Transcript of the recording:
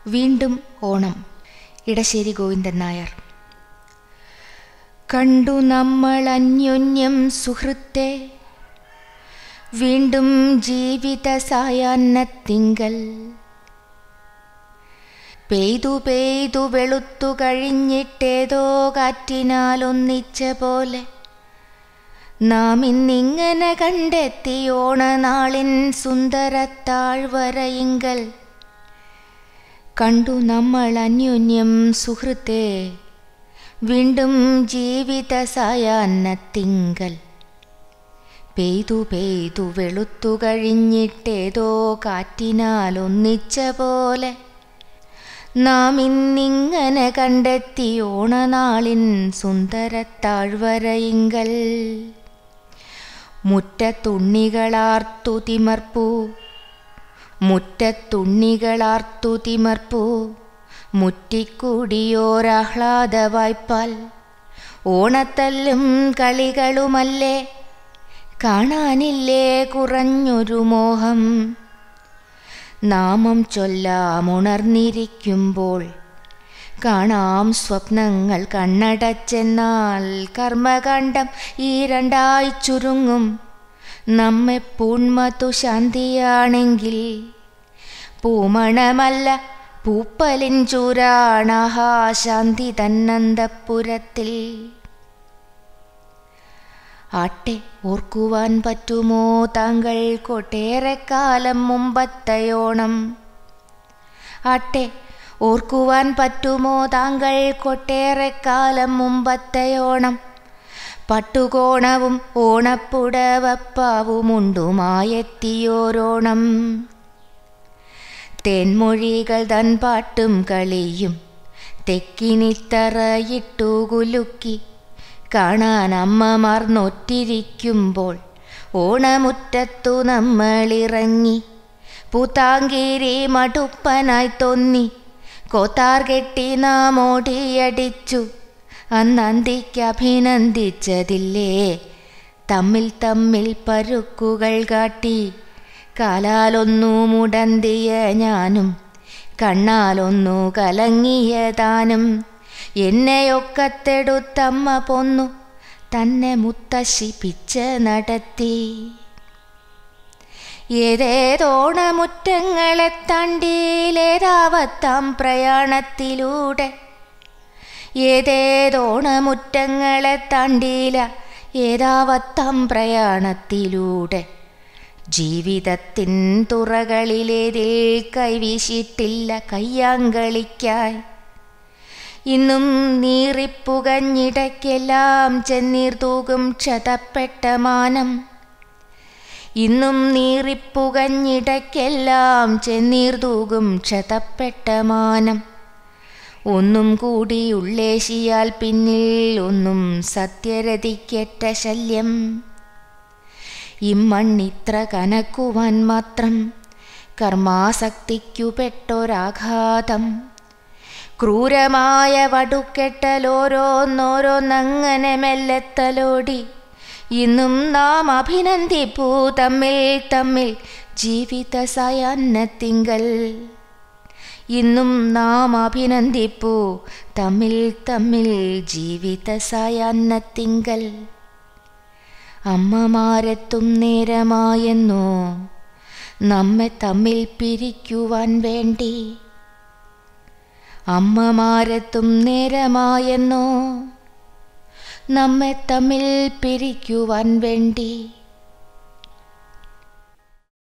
വീണ്ടും ഓണം ഇടശ്ശേരി ഗോവിന്ദൻ നായർ കണ്ടു നമ്മൾ അന്യോന്യം സുഹൃത്തെ വീണ്ടും ജീവിത സായാഹ്നത്തിങ്കൽ പെയ്തു പെയ്തു വെളുത്തു കഴിഞ്ഞിട്ടേതോ കാറ്റിനാലൊന്നിച്ച പോലെ നാം ഇന്നിങ്ങനെ കണ്ടെത്തി ഓണനാളിൻ സുന്ദരത്താഴ്വരയിങ്കൽ കണ്ടു നമ്മൾ അന്യോന്യം സുഹൃത്തെ വീണ്ടും ജീവിത സായാഹ്നത്തിങ്കൽ പെയ്തു പെയ്തു വെളുത്തു കഴിഞ്ഞിട്ടേതോ കാറ്റിനാൽ ഒന്നിച്ച പോലെ നാം ഇന്നിങ്ങനെ കണ്ടെത്തി ഓണനാളിൻ സുന്ദരത്താഴ്വരയിങ്കൽ മുറ്റത്തുണ്ണികളാർത്തു തിമർപ്പൂ മുറ്റത്തുണ്ണികളാർത്തു തിമർപ്പൂ മുറ്റിക്കൂടിയോരാഹ്ലാദ വായ്പാൽ ഓണത്തല്ലും കളികളുമല്ലേ കാണാനില്ലേ കുറഞ്ഞൊരു മോഹം നാമം ചൊല്ലാമുണർന്നിരിക്കുമ്പോൾ കാണാം സ്വപ്നങ്ങൾ കണ്ണടച്ചെന്നാൽ കർമ്മകാണ്ഡം ഈ രണ്ടായി ചുരുങ്ങും നമ്മെ പൂൺമതു ശാന്തിയാണെങ്കിൽ പൂമണമല്ല പൂപ്പലിൻ ചൂരാണഹാ ശാന്തി തന്നന്തപ്പുരത്തിൽ ആട്ടെ ഓർക്കുവാൻ പറ്റുമോ താങ്കൾ കൊട്ടേറെ കാലം മുമ്പത്തയോണം ആട്ടെ ഓർക്കുവാൻ പറ്റുമോ താങ്കൾ കൊട്ടേറെ കാലം മുമ്പത്തയോണം പട്ടുകോണവും ഓണപ്പുടവപ്പാവുമുണ്ടുമായെത്തിയോരോണം തേൻമൊഴികൾ തൻ പാട്ടും കളിയും തെക്കിനിത്തറയിട്ടു കുലുക്കി കാണാൻ അമ്മമാർ നൊറ്റിരിക്കുമ്പോൾ ഓണമുറ്റത്തു നമ്മളിറങ്ങി പൂത്താങ്കേരി മടുപ്പനായി തോന്നി കോത്താർ കെട്ടി നാം ഓടിയടിച്ചു അന്നന്തിക്ക് അഭിനന്ദിച്ചതില്ലേ തമ്മിൽ തമ്മിൽ പരുക്കുകൾ കാട്ടി കാലാലൊന്നു മുടന്തിയ ഞാനും കണ്ണാലൊന്നു കലങ്ങിയ താനും എന്നെയൊക്കത്തെടുത്തമ്മ പൊന്നു തന്നെ മുത്തശ്ശി പിച്ച നടത്തി ഏതേതോണമുറ്റങ്ങളെ തണ്ടിയിലേതാവത്താം പ്രയാണത്തിലൂടെ ഏതേതോണമുറ്റങ്ങളെ തണ്ടിയില ഏതാവത്താം പ്രയാണത്തിലൂടെ ജീവിതത്തിൻ തുറകളിലേതിൽ കൈവീശിട്ടില്ല കയ്യാങ്കളിക്കായി ഇന്നും നീറിപ്പുകഞ്ഞിടയ്ക്കെല്ലാം ചെന്നീർ തൂകും ക്ഷതപ്പെട്ട മാനം ഇന്നും നീറിപ്പുകഞ്ഞിടയ്ക്കെല്ലാം ചെന്നീർ തൂകും ക്ഷതപ്പെട്ട മാനം ഒന്നും കൂടി ഉള്ളേശിയാൽ പിന്നിൽ ഒന്നും സത്യരതിക്കേറ്റ ശല്യം ഇമ്മണ്ണിത്ര കനക്കുവാൻ മാത്രം കർമാസക്തിക്കു പെട്ടൊരാഘാതം ക്രൂരമായ വടുക്കെട്ടലോരോന്നോരോന്നങ്ങനെ മെല്ലെത്തലോടി ഇന്നും നാം അഭിനന്ദിപ്പൂ തമ്മിൽ തമ്മിൽ ജീവിത സയന്നത്തിങ്കൽ ഇന്നും നാം അഭിനന്ദിപ്പൂ തമ്മിൽ തമ്മിൽ ജീവിത സയന്നത്തിങ്കൽ അമ്മമാരെത്തും നേരമായെന്നോ നമ്മെ തമ്മിൽ പിരിക്കുവാൻ വേണ്ടി അമ്മമാരെത്തും നേരമായെന്നോ നമ്മെ തമ്മിൽ പിരിക്കുവാൻ വേണ്ടി